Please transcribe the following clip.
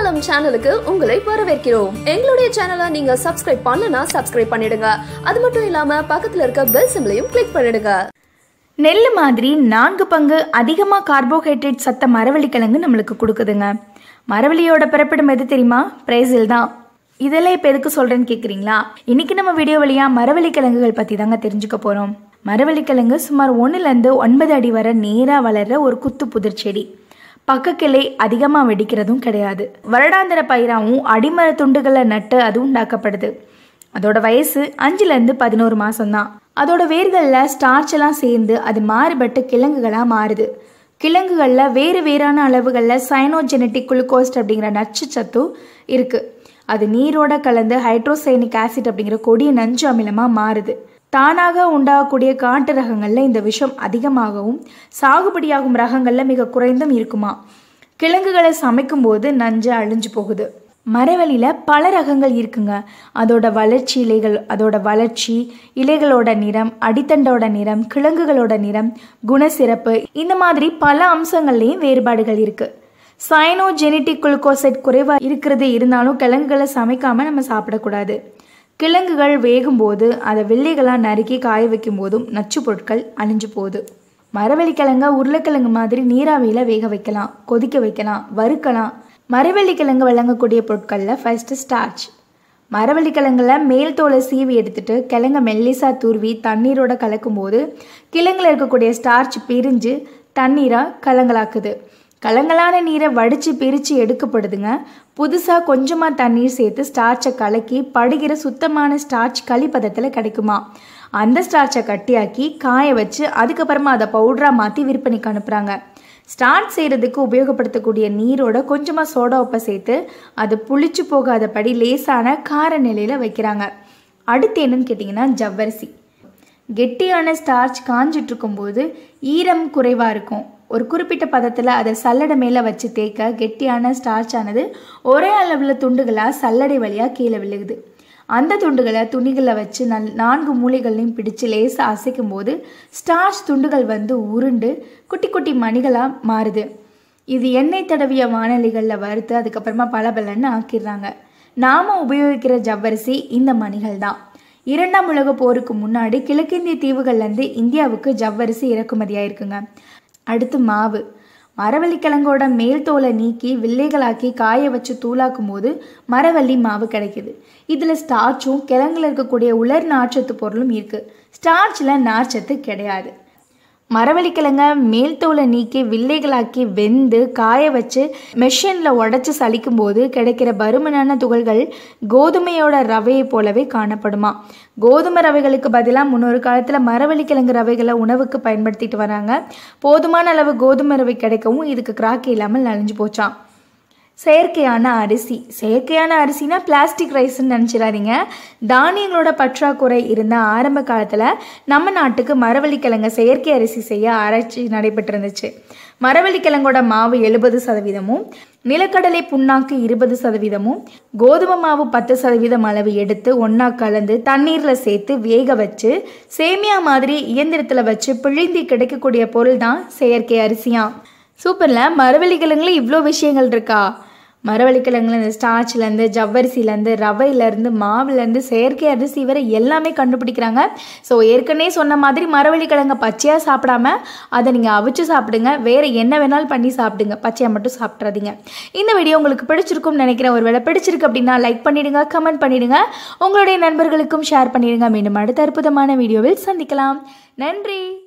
மங்களம் சேனலுக்கு உங்களை வரவேற்கிறோம் எங்களுடைய சேனலை நீங்க சப்ஸ்கிரைப் பண்ணலனா சப்ஸ்கிரைப் பண்ணிடுங்க அது மட்டும் இல்லாம பக்கத்துல இருக்க பெல் சிம்லையும் கிளிக் பண்ணிடுங்க நெல் மாதிரி நான்கு பங்கு அதிகமாக கார்போஹைட்ரேட் சத்த மரவள்ளிக்கிழங்கு நம்மளுக்கு கொடுக்குதுங்க மரவள்ளியோட பிறப்பிடம் எது தெரியுமா பிரேசில் தான் இதெல்லாம் இப்போ எதுக்கு சொல்கிறேன்னு கேட்குறீங்களா இன்னைக்கு நம்ம வீடியோ வழியாக மரவள்ளிக்கிழங்குகள் பற்றி தாங்க தெரிஞ்சுக்க போகிறோம் மரவள்ளிக்கிழங்கு சுமார் ஒன்றுலேருந்து ஒன்பது அடி வரை நேராக வளர்ற ஒரு குத்து புதிர் செடி பக்கக்கிளை அதிகமாக வெடிக்கிறதும் கிடையாது வருடாந்திர பயிராகவும் அடிமர துண்டுகளை நட்டு அது உண்டாக்கப்படுது அதோட வயசு அஞ்சுலேருந்து பதினோரு மாதம்தான் அதோட வேர்களில் ஸ்டார்ச் எல்லாம் சேர்ந்து அது மாறுபட்டு கிழங்குகளாக மாறுது கிழங்குகளில் வேறு வேறான அளவுகளில் சைனோஜெனட்டிக் குளுக்கோஸ்ட் அப்படிங்கிற நச்சு சத்து இருக்குது அது நீரோட கலந்து ஹைட்ரோசைனிக் ஆசிட் அப்படிங்கிற கொடிய நஞ்சு அமிலமாக மாறுது தானாக உண்டாகக்கூடிய காட்டு ரகங்களில் இந்த விஷம் அதிகமாகவும் சாகுபடியாகும் ரகங்களில் மிக குறைந்தும் இருக்குமா கிழங்குகளை சமைக்கும்போது நஞ்சு அழிஞ்சு போகுது மரவள்ளியில் பல ரகங்கள் இருக்குங்க அதோட வளர்ச்சி இலைகள் அதோட வளர்ச்சி இலைகளோட நிறம் அடித்தண்டோட நிறம் கிழங்குகளோட நிறம் குணசிறப்பு இந்த மாதிரி பல அம்சங்கள்லேயும் வேறுபாடுகள் இருக்குது சைனோஜெனட்டிக் குளுக்கோசைட் குறைவாக இருக்கிறது இருந்தாலும் கிழங்குகளை சமைக்காமல் நம்ம சாப்பிடக்கூடாது கிழங்குகள் வேகும்போது அதை வெள்ளைகளாக நறுக்கி காய வைக்கும் போதும் நச்சு பொருட்கள் அழிஞ்சு போகுது மரவள்ளிக்கிழங்க உருளைக்கிழங்கு மாதிரி நீராவியில் வேக வைக்கலாம் கொதிக்க வைக்கலாம் வறுக்கலாம் மரவள்ளிக்கிழங்கு வழங்கக்கூடிய பொருட்களில் ஃபர்ஸ்ட்டு ஸ்டார்ச் மரவள்ளிக்கிழங்குல மேல் தோலை சீவி எடுத்துட்டு கிழங்க மெல்லிசா தூர்வி தண்ணீரோட கலக்கும்போது கிழங்குல இருக்கக்கூடிய ஸ்டார்ச் பிரிஞ்சு தண்ணீராக கலங்கலாக்குது கலங்கலான நீரை வடித்து பிரித்து எடுக்கப்படுதுங்க புதுசாக கொஞ்சமாக தண்ணீர் சேர்த்து ஸ்டார்ச்சை கலக்கி படுகிற சுத்தமான ஸ்டார்ச் களிப்பதத்தில் கிடைக்குமா அந்த ஸ்டார்ச்சை கட்டியாக்கி காய வச்சு அதுக்கப்புறமா அதை பவுடராக மாற்றி விற்பனைக்கு அனுப்புகிறாங்க ஸ்டார்ச் செய்கிறதுக்கு உபயோகப்படுத்தக்கூடிய நீரோட கொஞ்சமாக சோடா உப்பை சேர்த்து அது புளிச்சு போகாதபடி லேசான கார நிலையில் வைக்கிறாங்க அடுத்து என்னன்னு கேட்டிங்கன்னா ஜவ்வரிசி கெட்டியான ஸ்டார்ச் காஞ்சிட்டு இருக்கும்போது ஈரம் குறைவாக இருக்கும் ஒரு குறிப்பிட்ட பதத்தில் அதை சல்லடை மேலே வச்சு தேய்க்க கெட்டியான ஸ்டார்ச் ஆனது ஒரே அளவில் துண்டுகளாக சல்லடை வழியாக கீழே விழுகுது அந்த துண்டுகளை துணிகளில் வச்சு நல் நான்கு மூலைகளையும் பிடிச்சு லேசாக அசைக்கும் போது ஸ்டார்ச் துண்டுகள் வந்து உருண்டு குட்டி குட்டி மணிகளாக மாறுது இது எண்ணெய் தடவிய வானொலிகளில் வறுத்து அதுக்கப்புறமா பளபளன்னு ஆக்கிடுறாங்க நாம் உபயோகிக்கிற ஜவ்வரிசி இந்த மணிகள் தான் இரண்டாம் உலக போருக்கு முன்னாடி கிழக்கிந்திய தீவுகள்லேருந்து இந்தியாவுக்கு ஜவ்வரிசி இறக்குமதியாக இருக்குங்க அடுத்து மாவு மரவள்ளிக்கிழங்கோட மேல் தோலை நீக்கி வில்லைகளாக்கி காய வச்சு தூளாக்கும் போது மரவள்ளி மாவு கிடைக்குது இதில் ஸ்டார்ச்சும் கிழங்குல இருக்கக்கூடிய உலர் நார்ச்சத்து பொருளும் இருக்குது ஸ்டார்ச்சில் நார்ச்சத்து கிடையாது மரவள்ளிக்கிழங்க மேல் தோலை நீக்கி வில்லைகளாக்கி வெந்து காய வச்சு மெஷினில் உடச்சி சலிக்கும் போது கிடைக்கிற பருமனான துகள்கள் கோதுமையோட ரவையை போலவே காணப்படுமா கோதுமை ரவைகளுக்கு பதிலாக முன்னொரு காலத்தில் மரவள்ளிக்கிழங்கு ரவைகளை உணவுக்கு பயன்படுத்திட்டு வராங்க போதுமான அளவு கோதுமை ரவை கிடைக்கவும் இதுக்கு கிராக்கி இல்லாமல் நனைஞ்சு போச்சான் செயற்கையான அரிசி செயற்கையான அரிசினா பிளாஸ்டிக் ரைஸ்ன்னு நினச்சிடாதீங்க தானியங்களோட பற்றாக்குறை இருந்த ஆரம்ப காலத்தில் நம்ம நாட்டுக்கு மரவள்ளிக்கிழங்க செயற்கை அரிசி செய்ய ஆராய்ச்சி நடைபெற்றிருந்துச்சு மரவள்ளிக்கிழங்கோட மாவு எழுபது சதவீதமும் நிலக்கடலை புண்ணாக்கு இருபது சதவீதமும் கோதுமை மாவு பத்து சதவீதம் அளவு எடுத்து ஒன்றா கலந்து தண்ணீரில் சேர்த்து வேக வச்சு சேமியா மாதிரி இயந்திரத்தில் வச்சு பிழிந்தி கிடைக்கக்கூடிய பொருள் தான் செயற்கை அரிசியாம் சூப்பரில் மரவள்ளிக்கிழங்குல இவ்வளோ விஷயங்கள் இருக்கா மரவள்ளிக்கிழங்குல இந்த ஸ்டார்ச்லேருந்து ஜவ்வரிசிலேருந்து ரவையிலேருந்து மாவுலேருந்து செயற்கை அரிசி வரை எல்லாமே கண்டுபிடிக்கிறாங்க ஸோ ஏற்கனவே சொன்ன மாதிரி மரவள்ளிக்கிழங்க பச்சையாக சாப்பிடாம அதை நீங்கள் அவிச்சு சாப்பிடுங்க வேறு என்ன வேணாலும் பண்ணி சாப்பிடுங்க பச்சையாக மட்டும் சாப்பிட்றாதீங்க இந்த வீடியோ உங்களுக்கு பிடிச்சிருக்கும்னு நினைக்கிறேன் ஒருவேளை பிடிச்சிருக்கு அப்படின்னா லைக் பண்ணிடுங்க கமெண்ட் பண்ணிடுங்க உங்களுடைய நண்பர்களுக்கும் ஷேர் பண்ணிடுங்க மீண்டும் அடுத்த அற்புதமான வீடியோவில் சந்திக்கலாம் நன்றி